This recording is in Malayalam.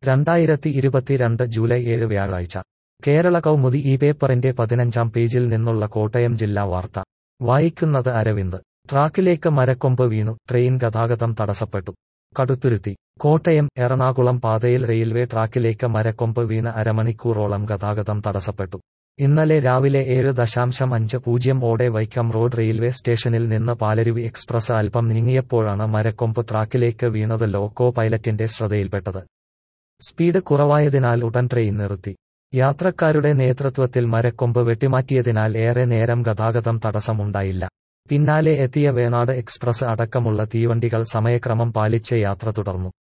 രണ്ടായിരത്തി ഇരുപത്തിരണ്ട് ജൂലൈ ഏഴ് വ്യാഴാഴ്ച കേരള കൗമുദി ഈ പേപ്പറിന്റെ പതിനഞ്ചാം പേജിൽ നിന്നുള്ള കോട്ടയം ജില്ലാ വാർത്ത വായിക്കുന്നത് അരവിന്ദ് ട്രാക്കിലേക്ക് മരക്കൊമ്പ് വീണു ട്രെയിൻ ഗതാഗതം തടസ്സപ്പെട്ടു കടുത്തുരുത്തി കോട്ടയം എറണാകുളം പാതയിൽ റെയിൽവേ ട്രാക്കിലേക്ക് മരക്കൊമ്പ് വീണ് അരമണിക്കൂറോളം ഗതാഗതം തടസ്സപ്പെട്ടു ഇന്നലെ രാവിലെ ഏഴ് ദശാംശം അഞ്ച് പൂജ്യം ഓടെ വൈക്കം റോഡ് റെയിൽവേ സ്റ്റേഷനിൽ നിന്ന് പാലരുവി എക്സ്പ്രസ് അല്പം നീങ്ങിയപ്പോഴാണ് മരക്കൊമ്പ് ട്രാക്കിലേക്ക് വീണത് ലോക്കോ പൈലറ്റിന്റെ ശ്രദ്ധയിൽപ്പെട്ടത് സ്പീഡ് കുറവായതിനാൽ ഉടൻ ട്രെയിൻ നിർത്തി യാത്രക്കാരുടെ നേതൃത്വത്തിൽ മരക്കൊമ്പ് വെട്ടിമാറ്റിയതിനാൽ ഏറെ നേരം ഗതാഗതം തടസ്സമുണ്ടായില്ല പിന്നാലെ എത്തിയ വേണാട് എക്സ്പ്രസ് അടക്കമുള്ള തീവണ്ടികൾ സമയക്രമം പാലിച്ച് യാത്ര തുടർന്നു